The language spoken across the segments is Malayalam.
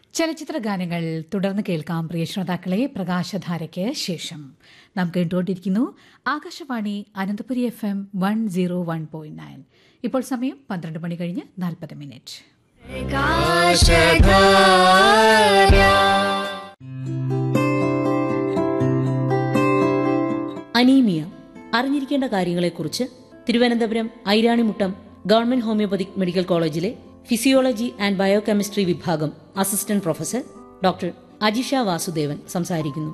ചലച്ചിത്ര ഗാനങ്ങൾ തുടർന്ന് കേൾക്കാം പ്രിയ ശ്രോതാക്കളെ പ്രകാശധാരയ്ക്ക് ശേഷം നാം കേട്ടുകൊണ്ടിരിക്കുന്നു Akashvani Ananthapuri F M one zero one point nine ഇപ്പോൾ സമയം പന്ത്രണ്ട് മണി കഴിഞ്ഞ് നാൽപ്പത് മിനിറ്റ് അനീമിയ അറിഞ്ഞിരിക്കേണ്ട കാര്യങ്ങളെക്കുറിച്ച് Thiruvananthapuram Airanimuttam government homoeopathic medical കോളേജിലെ ഫിസിയോളജി ആൻഡ് ബയോകെമിസ്ട്രി വിഭാഗം assistant professor doctor Ajisha Vasudevan സംസാരിക്കുന്നു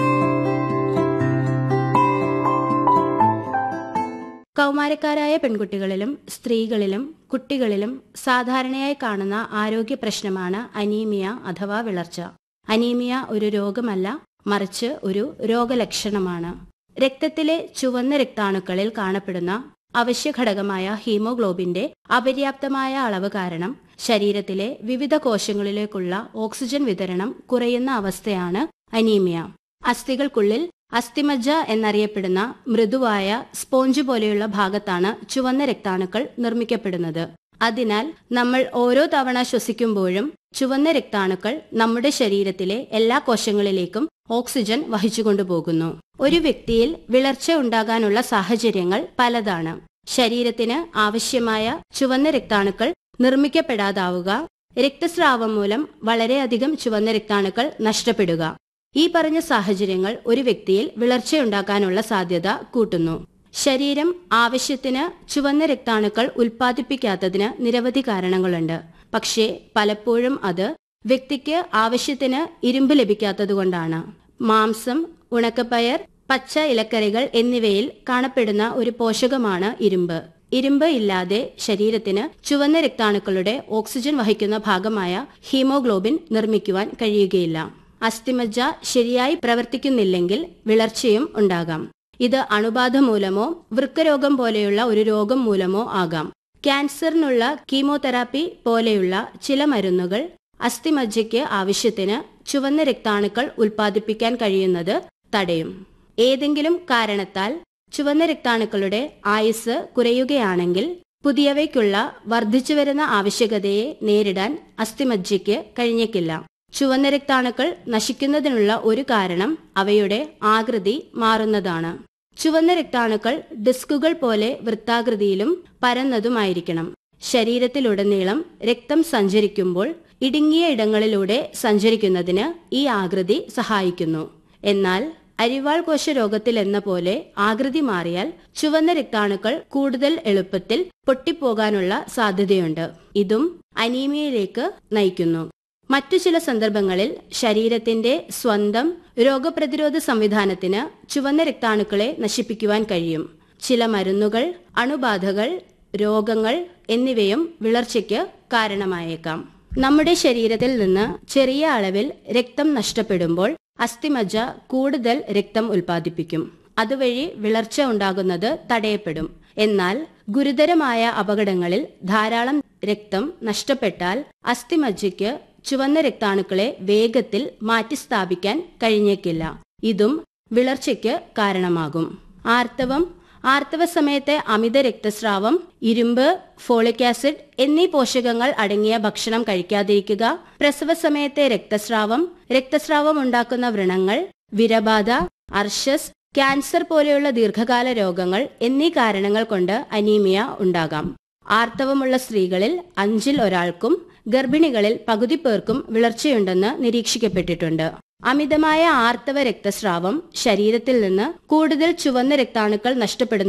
കൗമാരക്കാരായ പെൺകുട്ടികളിലും സ്ത്രീകളിലും കുട്ടികളിലും സാധാരണയായി കാണുന്ന ആരോഗ്യ പ്രശ്നമാണ് അനീമിയ അഥവാ വിളർച്ച അനീമിയ ഒരു രോഗമല്ല മറിച്ച് ഒരു രോഗലക്ഷണമാണ് രക്തത്തിലെ ചുവന്ന രക്താണുക്കളിൽ കാണപ്പെടുന്ന അവശ്യഘടകമായ ഹീമോഗ്ലോബിന്റെ അപര്യാപ്തമായ അളവ് കാരണം ശരീരത്തിലെ വിവിധ കോശങ്ങളിലേക്കുള്ള ഓക്സിജൻ വിതരണം കുറയുന്ന അവസ്ഥയാണ് അനീമിയ അസ്ഥികൾക്കുള്ളിൽ അസ്ഥിമജ്ജ എന്നറിയപ്പെടുന്ന മൃദുവായ സ്പോഞ്ച് പോലെയുള്ള ഭാഗത്താണ് ചുവന്ന രക്താണുക്കൾ നിർമ്മിക്കപ്പെടുന്നത് അതിനാൽ നമ്മൾ ഓരോ തവണ ശ്വസിക്കുമ്പോഴും ചുവന്ന രക്താണുക്കൾ നമ്മുടെ ശരീരത്തിലെ എല്ലാ കോശങ്ങളിലേക്കും ഓക്സിജൻ വഹിച്ചുകൊണ്ടുപോകുന്നു ഒരു വ്യക്തിയിൽ വിളർച്ച ഉണ്ടാകാനുള്ള സാഹചര്യങ്ങൾ പലതാണ് ശരീരത്തിന് ആവശ്യമായ ചുവന്ന രക്താണുക്കൾ നിർമ്മിക്കപ്പെടാതാവുക രക്തസ്രാവം മൂലം വളരെയധികം ചുവന്ന രക്താണുക്കൾ നഷ്ടപ്പെടുക ഈ പറഞ്ഞ സാഹചര്യങ്ങൾ ഒരു വ്യക്തിയിൽ വിളർച്ചയുണ്ടാക്കാനുള്ള സാധ്യത കൂട്ടുന്നു ശരീരം ആവശ്യത്തിന് ചുവന്ന രക്താണുക്കൾ ഉൽപ്പാദിപ്പിക്കാത്തതിന് നിരവധി കാരണങ്ങളുണ്ട് പക്ഷേ പലപ്പോഴും അത് വ്യക്തിക്ക് ആവശ്യത്തിന് ഇരുമ്പ് ലഭിക്കാത്തതുകൊണ്ടാണ് മാംസം ഉണക്കപ്പയർ പച്ച ഇലക്കറികൾ എന്നിവയിൽ കാണപ്പെടുന്ന ഒരു പോഷകമാണ് ഇരുമ്പ് ഇരുമ്പ് ഇല്ലാതെ ശരീരത്തിന് ചുവന്ന രക്താണുക്കളുടെ ഓക്സിജൻ വഹിക്കുന്ന ഭാഗമായ ഹീമോഗ്ലോബിൻ നിർമ്മിക്കുവാൻ കഴിയുകയില്ല അസ്ഥിമജ്ജ ശരിയായി പ്രവർത്തിക്കുന്നില്ലെങ്കിൽ വിളർച്ചയും ഉണ്ടാകാം ഇത് അണുബാധ മൂലമോ വൃക്കരോഗം പോലെയുള്ള ഒരു രോഗം മൂലമോ ആകാം ക്യാൻസറിനുള്ള കീമോതെറാപ്പി പോലെയുള്ള ചില മരുന്നുകൾ അസ്ഥിമജ്ജയ്ക്ക് ആവശ്യത്തിന് ചുവന്ന രക്താണുക്കൾ ഉൽപ്പാദിപ്പിക്കാൻ കഴിയുന്നത് തടയും ഏതെങ്കിലും കാരണത്താൽ ചുവന്ന രക്താണുക്കളുടെ ആയുസ് കുറയുകയാണെങ്കിൽ പുതിയവയ്ക്കുള്ള വർദ്ധിച്ചുവരുന്ന ആവശ്യകതയെ നേരിടാൻ അസ്ഥിമജ്ജയ്ക്ക് കഴിഞ്ഞേക്കില്ല ചുവന്ന രക്താണുക്കൾ നശിക്കുന്നതിനുള്ള ഒരു കാരണം അവയുടെ ആകൃതി മാറുന്നതാണ് ചുവന്ന രക്താണുക്കൾ ഡിസ്കുകൾ പോലെ വൃത്താകൃതിയിലും പരന്നതുമായിരിക്കണം ശരീരത്തിലുടനീളം രക്തം സഞ്ചരിക്കുമ്പോൾ ഇടുങ്ങിയ ഇടങ്ങളിലൂടെ സഞ്ചരിക്കുന്നതിന് ഈ ആകൃതി സഹായിക്കുന്നു എന്നാൽ അരിവാൾ കോശ രോഗത്തിൽ എന്ന പോലെ ആകൃതി മാറിയാൽ ചുവന്ന രക്താണുക്കൾ കൂടുതൽ എളുപ്പത്തിൽ പൊട്ടിപ്പോകാനുള്ള സാധ്യതയുണ്ട് ഇതും അനീമിയയിലേക്ക് നയിക്കുന്നു മറ്റു ചില സന്ദർഭങ്ങളിൽ ശരീരത്തിന്റെ സ്വന്തം രോഗപ്രതിരോധ സംവിധാനത്തിന് ചുവന്ന രക്താണുക്കളെ നശിപ്പിക്കുവാൻ കഴിയും ചില മരുന്നുകൾ അണുബാധകൾ രോഗങ്ങൾ എന്നിവയും വിളർച്ചയ്ക്ക് കാരണമായേക്കാം നമ്മുടെ ശരീരത്തിൽ നിന്ന് ചെറിയ അളവിൽ രക്തം നഷ്ടപ്പെടുമ്പോൾ അസ്ഥിമജ്ജ കൂടുതൽ രക്തം ഉൽപ്പാദിപ്പിക്കും അതുവഴി വിളർച്ച ഉണ്ടാകുന്നത് തടയപ്പെടും എന്നാൽ ഗുരുതരമായ അപകടങ്ങളിൽ ധാരാളം രക്തം നഷ്ടപ്പെട്ടാൽ അസ്ഥിമജ്ജയ്ക്ക് ചുവന്ന രക്താണുക്കളെ വേഗത്തിൽ മാറ്റിസ്ഥാപിക്കാൻ കഴിഞ്ഞേക്കില്ല ഇതും വിളർച്ചയ്ക്ക് കാരണമാകും ആർത്തവം ആർത്തവ സമയത്തെ അമിത രക്തസ്രാവം ഇരുമ്പ് ഫോളിക് ആസിഡ് എന്നീ പോഷകങ്ങൾ അടങ്ങിയ ഭക്ഷണം കഴിക്കാതിരിക്കുക പ്രസവ സമയത്തെ രക്തസ്രാവം രക്തസ്രാവം ഉണ്ടാക്കുന്ന വ്രണങ്ങൾ വിരബാധ അർഷസ് ക്യാൻസർ പോലെയുള്ള ദീർഘകാല രോഗങ്ങൾ എന്നീ കാരണങ്ങൾ കൊണ്ട് അനീമിയ ഉണ്ടാകാം ആർത്തവമുള്ള സ്ത്രീകളിൽ അഞ്ചിൽ ഒരാൾക്കും ഗർഭിണികളിൽ പകുതി പേർക്കും വിളർച്ചയുണ്ടെന്ന് നിരീക്ഷിക്കപ്പെട്ടിട്ടുണ്ട് അമിതമായ ആർത്തവ രക്തസ്രാവം ശരീരത്തിൽ നിന്ന് കൂടുതൽ ചുവന്ന രക്താണുക്കൾ നഷ്ടപ്പെടുന്ന